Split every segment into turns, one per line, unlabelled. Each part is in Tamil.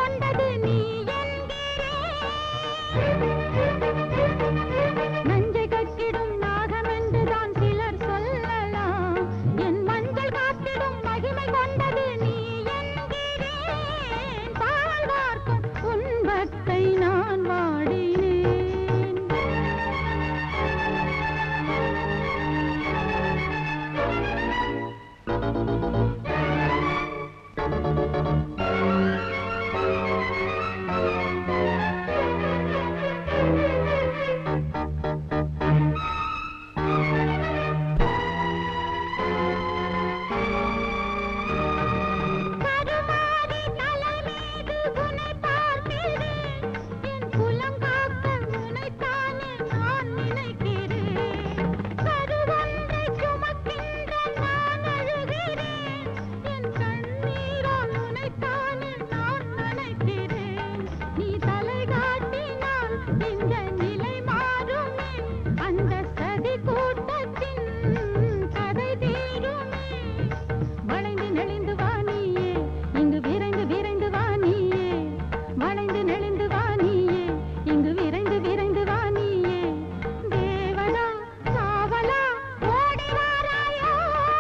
கொண்டது நீ என்கிறேன் நஞ்சை கக்கிடும் நாகம் என்றுதான் சிலர் சொல்லலாம் என் மஞ்சள் காத்திடும் மகிமை கொண்டது நீ என்கிறேன் பால் வார்க்கும் உன்பத்தை நான் வாடினேன் கருமாறி தலை மீது உனை பார்க்கிறேன் என் குலம் காக்க உனைத்தானே நான் நினைக்கிறேன் கருவொன்றை சுமக்கின்ற நான் அழுகிறேன் என் கண்ணீரால் உனைத்தானே நான் நினைக்கிறேன் நீ தலை காட்டினால் இந்த நிலை மாறுமே அந்த சதி கூட்டத்தின் கதை தீருமே வளைந்து நெளிந்து வாணியே இங்கு விரைந்து விரைந்து வாணியே வளைந்து நெளிந்து வாணியே இங்கு விரைந்து விரைந்து வாணியே தேவனா காவலா ஓடி வாராயோ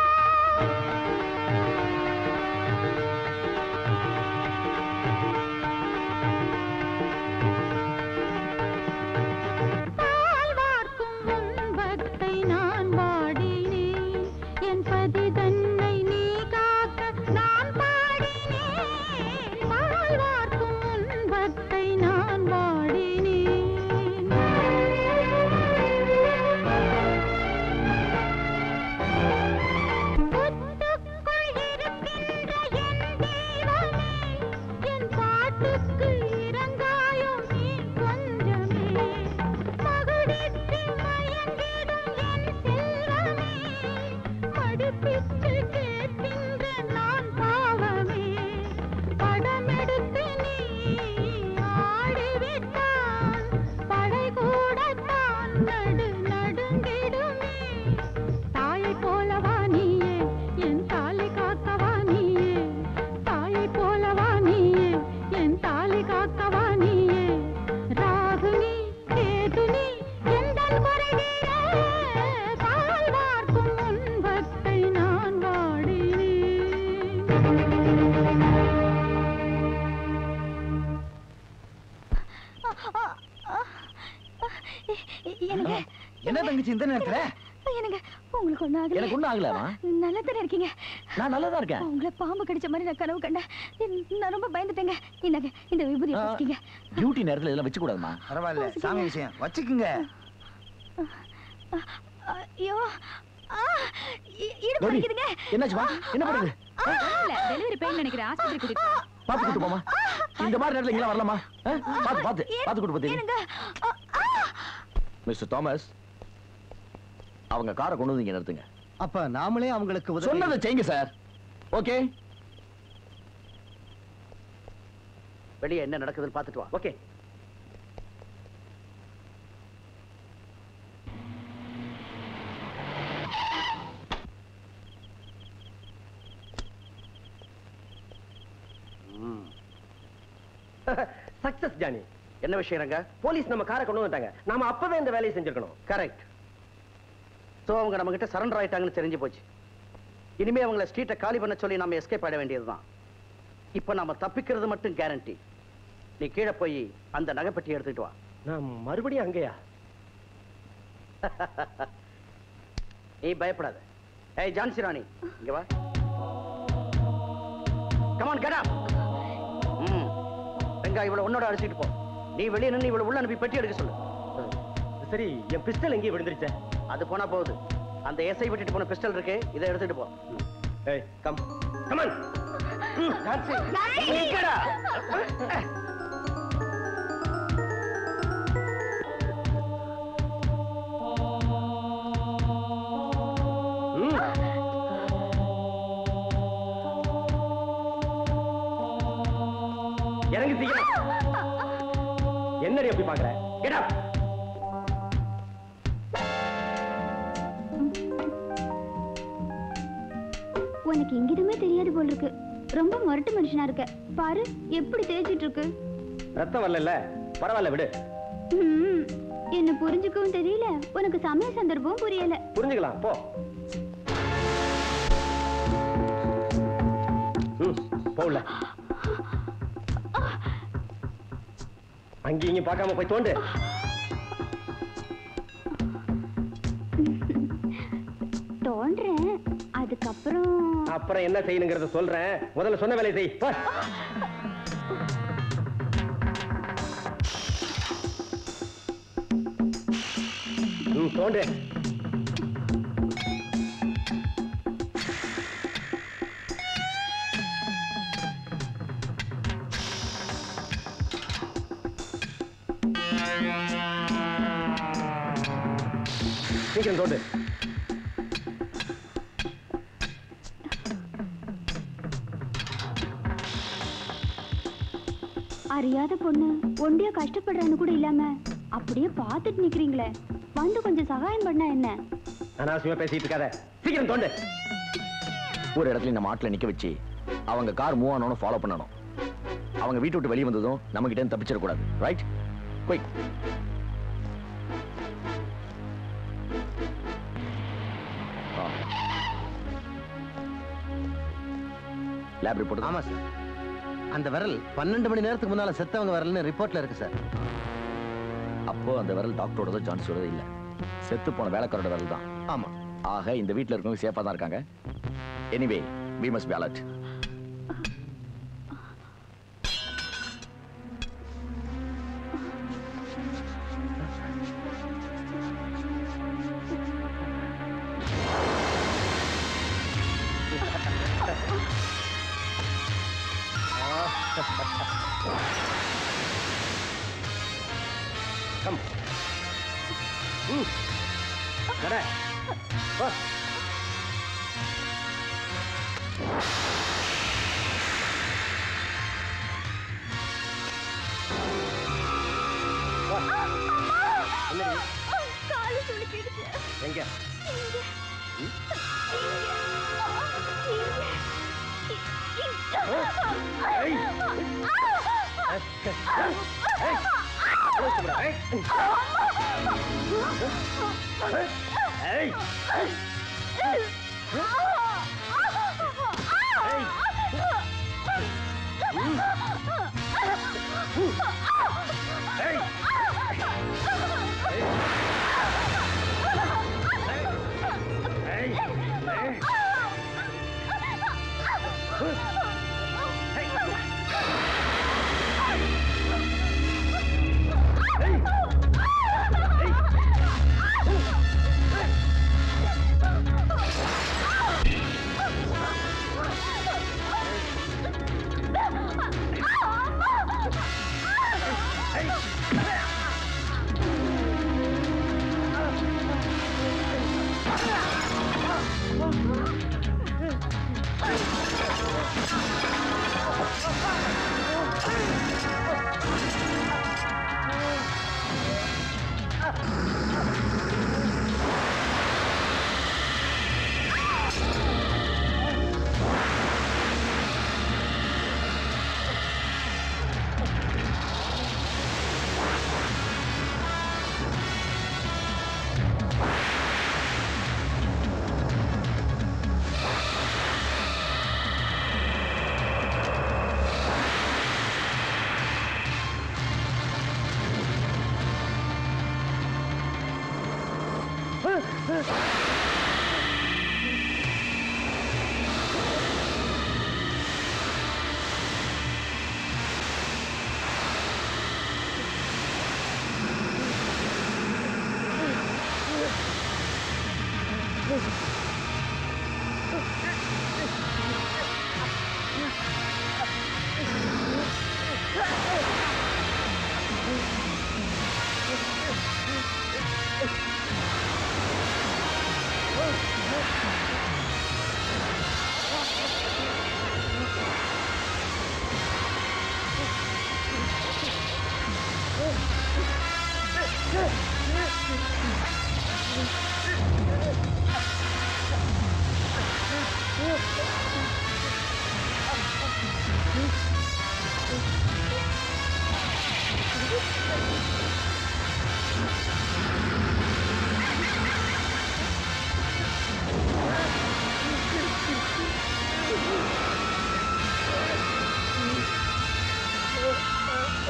பால் வார்க்கும் முன்பத்தை நான் வாடினேன் என் பதி தன்னை நீ காக்க நான் பாடினேன் பால் வார்க்கும் முன்பத்தை நான் வாடினேன் புத்துக்குள் இருக்கின்ற என் தெய்வமே என் பாட்டுக்கு இறங்காயோ நீ கொஞ்சமே மகுடித்து மயங்கிடும் என் செல்வமே மடுப்பிச்சு கேட்கின்ற நான் பாவமே படமெடுத்து நீ ஆடிவிட்டால் படை கூடத்தான் நடு நடுங்கிடுமே தாயை போலவா நீயே என் தாலி காக்கவா நீயே தாயை போலவா நீயே என் தாலி காக்கவா நீயே ராகுனி கேதுனி எந்தன் குறைதீர பால் வார்க்கும் முன்பத்தை நான் வாடினேன் எனக்கு
என்ன தங்கச்சி இந்த நேரத்துல
எனக்கு உங்களுக்கு ஒண்ணு ஆகல
எனக்கு ஒண்ணும் ஆகலமா
நல்லா தானே இருக்கீங்க
நான் நல்லா தான் இருக்கேன்
உங்களை பாம்பு கடிச்ச மாதிரி நான் கனவு கண்டேன் நான் ரொம்ப பயந்துட்டேங்க இந்தாங்க இந்த விபூதி
ஆ.
வச்சுக்கீங்க
டியூட்டி நேரத்துல இதெல்லாம் வச்சு கூடாதுமா
பரவாயில்ல சாமி விஷயம் வச்சுக்குங்க
ஐயோ ஆ, இ- இடுப்பு
கௌரி,
வலிக்குதுங்க.
என்னாச்சுமா என்ன பண்ணுது
இல்ல டெலிவரி பெயின் நினைக்கிறேன் ஆஸ்பத்திரி கூட்டிட்டு
பாத்து கூட்டு போமா இந்த மாதிரி நேரத்துல இங்கெல்லாம் வரலாமா ஆ? பாத்து பாத்து பாத்து கூட்டு போத்தீங்க
ஏனுங்க ஆ, ஆ.
மிஸ்டர் தாமஸ் அவங்க காரை கொண்டு வந்து இங்க நிறுத்துங்க
அப்ப நாமளே அவங்களுக்கு உதவி
சொன்னதை செய்யுங்க சார் ஓகே
வெளியே என்ன நடக்குதுன்னு பார்த்துட்டு வா ஓகே
சக்சஸ் ஜானி
என்ன விஷயம் ரங்க
போலீஸ் நம்ம காரை கொண்டு வந்துட்டாங்க நாம அப்பவே இந்த வேலையை செஞ்சிருக்கணும்
கரெக்ட் சோ அவங்க நம்ம கிட்ட சரண்டர் ஆயிட்டாங்கன்னு தெரிஞ்சு போச்சு இனிமே அவங்கள ஸ்ட்ரீட்டை காலி பண்ண சொல்லி நம்ம எஸ்கேப் ஆட வேண்டியதுதான் இப்போ நாம தப்பிக்கிறது மட்டும் கேரண்டி நீ கீழே போய் அந்த நகைப்பெட்டி எடுத்துட்டு வா
நான் மறுபடியும் அங்கேயா
நீ பயப்படாத ஏய் ஜான்சி ராணி இங்க வா கமான் கெட் அப் ம் வெங்காயம் இவ்வளவு உன்னோட அழைச்சிட்டு போ நீ வெளியே நின்னு இவ்வளவு உள்ள அனுப்பி பெட்டி எடுக்க சொல்லு
சரி என் பிஸ்டல் எங்கேயே விழுந்துருச்சே
அது போனா போகுது அந்த எஸ்ஐ விட்டுட்டு போன பிஸ்டல் இருக்கு இதை எடுத்துட்டு போ
ஏய் கம் கமான்
ஜான்சி நிக்கடா.
ம். இறங்கி சீக்கிரம் என்னடி அப்படி பாக்குற கெட் அப்
உனக்கு எங்கிதுமே தெரியாது போல இருக்கு ரொம்ப முரட்டு மனுஷனா இருக்க
பாரு எப்படி தேய்ச்சிட்டு இருக்கு
ரத்தம் வரல பரவாயில்ல விடு
ம்ம். என்ன புரிஞ்சுக்கவும் தெரியல உனக்கு சமய சந்தர்ப்பம் புரியல
புரிஞ்சுக்கலாம் போ ம் போகல அங்கேயும் இங்கேயும் பார்க்காம போய் தோண்டு
தோன்றேன் அதுக்கப்புறம்
அப்புறம் என்ன செய்யணுங்கிறத சொல்றேன் முதல்ல சொன்ன வேலையை செய் வா. ம் தோண்டு சீக்கிரம் தோண்டு
அறியாத பொண்ணு ஒண்டியா கஷ்டப்படுறான்னு கூட இல்லாம அப்படியே பார்த்துட்டு நிக்கிறீங்களே வந்து கொஞ்சம் சகாயம் பண்ணா என்ன
அனாவசியமா பேசிட்டு இருக்காத சீக்கிரம் தோண்டு
ஒரு இடத்துல நம்ம ஆட்ல நிக்க வச்சு அவங்க கார் மூவ் ஆனோன்னு ஃபாலோ பண்ணணும் அவங்க வீட்டு விட்டு வெளியே வந்ததும் நம்ம கிட்ட இருந்து தப்பிச்சிடக்கூடாது ரைட் குயிக் லேப் ரிப்போர்ட்
ஆமா சார் அந்த விரல் பன்னெண்டு மணி நேரத்துக்கு முன்னால செத்தவங்க விரல்னு ரிப்போர்ட்ல இருக்கு சார்
அப்போ அந்த விரல் டாக்டரோடதோ ஜான்ஸோடதோ இல்ல செத்து போன வேலைக்காரோட விரல் தான்
ஆமா
ஆக இந்த வீட்ல இருக்கவங்க சேஃபா தான் இருக்காங்க anyway we must be alert
come ம் நட வா வா. என்னடி?
காலு சுளுக்கிடுச்சு
எங்க ஏய். ஏய். close to bra. ஏய். ஏய். ஏய். ஏய். ஏய். ஏய்.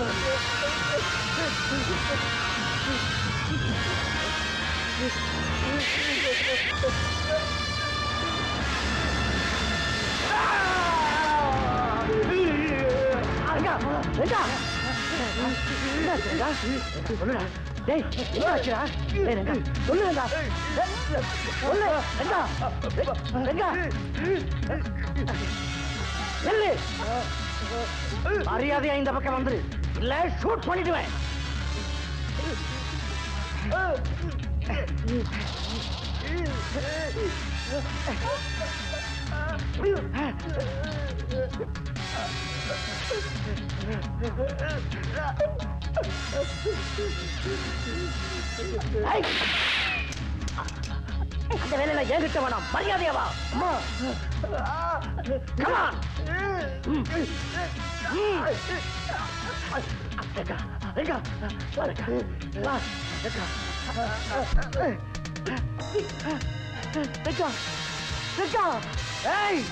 ரங்கா ரங்கா சொல்லுடா டேய் என்ன ஆச்சுடா டேய் ரங்கா சொல்லு ரங்கா சொல்லு ரங்கா ரங்கா நெல்லு மரியாதையா இந்த பக்கம் வந்துரு இல்ல ஷூட் பண்ணிடுவேன் ஐய்! அந்த வேலையில என்கிட்ட வேணாம் மரியாதையா வா அம்மா Come on. ம். ம். ரங்கா, ரங்கா, வா ரங்கா, வா, ரங்கா. ரங்கா, ரங்கா, ஏய்!